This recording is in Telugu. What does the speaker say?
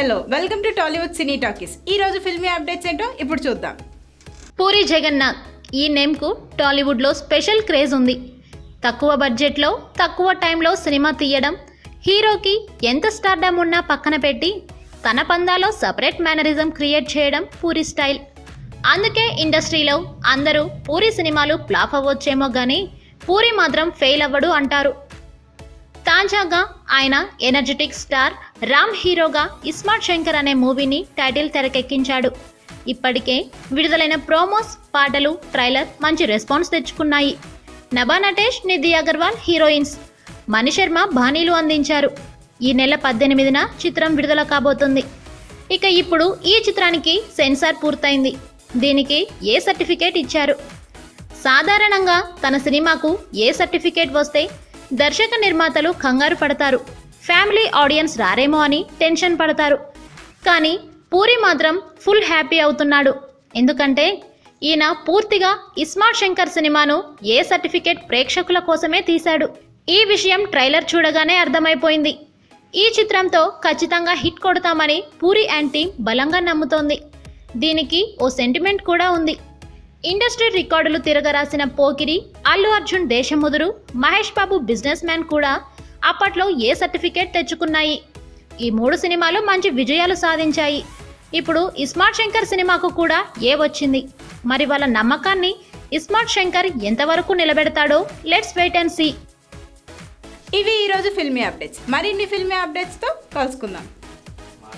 hello welcome to Tollywood cine talkies ఈ రోజు ఫిల్మీ అప్డేట్స్ ఏంటో ఇప్పుడు చూద్దాం పూరి జగన్నాథ్ ఈ నేమ్కు టాలీవుడ్లో స్పెషల్ క్రేజ్ ఉంది తక్కువ బడ్జెట్లో తక్కువ టైంలో సినిమా తీయడం హీరోకి ఎంత స్టార్డమ్ ఉన్నా పక్కన పెట్టి తన పందాలో సపరేట్ మేనరిజం క్రియేట్ చేయడం పూరి స్టైల్ అందుకే ఇండస్ట్రీలో అందరూ పూరి సినిమాలు ఫ్లాప్ అవ్వచ్చేమో కానీ పూరి మాత్రం ఫెయిల్ అవ్వడు అంటారు తాజాగా ఆయన ఎనర్జెటిక్ స్టార్ రామ్ హీరోగా ఇస్మార్ట్ శంకర్ అనే మూవీని టైటిల్ తెరకెక్కించాడు ఇప్పటికే విడుదలైన ప్రోమోస్ పాటలు ట్రైలర్ మంచి రెస్పాన్స్ తెచ్చుకున్నాయి నభా నటేష్ నిధి అగర్వాల్ హీరోయిన్స్ మణిశర్మ బాణీలు అందించారు ఈ నెల పద్దెనిమిదిన చిత్రం విడుదల కాబోతుంది ఇక ఇప్పుడు ఈ చిత్రానికి సెన్సార్ పూర్తయింది దీనికి ఏ సర్టిఫికేట్ ఇచ్చారు సాధారణంగా తన సినిమాకు ఏ సర్టిఫికేట్ వస్తే దర్శక నిర్మాతలు కంగారు పడతారు ఫ్యామిలీ ఆడియన్స్ రారేమో అని టెన్షన్ పడతారు కానీ పూరి మాత్రం ఫుల్ హ్యాపీ అవుతున్నాడు ఎందుకంటే ఈయన పూర్తిగా ఇస్మార్ట్ శంకర్ సినిమాను ఏ సర్టిఫికేట్ ప్రేక్షకుల కోసమే తీశాడు ఈ విషయం ట్రైలర్ చూడగానే అర్థమైపోయింది ఈ చిత్రంతో ఖచ్చితంగా హిట్ కొడతామని పూరి అండ్ టీం బలంగా నమ్ముతోంది దీనికి ఓ సెంటిమెంట్ కూడా ఉంది ఇండస్ట్రీ రికార్డులు తిరగరాసిన పోకిరి అల్లు అర్జున్ దేశముదురు మహేష్ బాబు బిజినెస్ మ్యాన్ కూడా అప్పట్లో ఏ సర్టిఫికేట్ తెచ్చుకున్నాయి ఈ మూడు సినిమాలు మంచి విజయాలు సాధించాయి ఇప్పుడు ఇస్మార్ట్ శంకర్ సినిమాకు కూడా ఏ వచ్చింది మరి వాళ్ళ నమ్మకాన్ని ఇస్మార్ట్ శంకర్ ఎంతవరకు నిలబెడతాడో లెట్స్ వెయిట్ అండ్ సీ ఇవి ఈ రోజు ఫిల్మీ అప్డేట్స్ మరిన్ని ఫిల్మీ అప్డేట్స్తో కలుసుకుందాం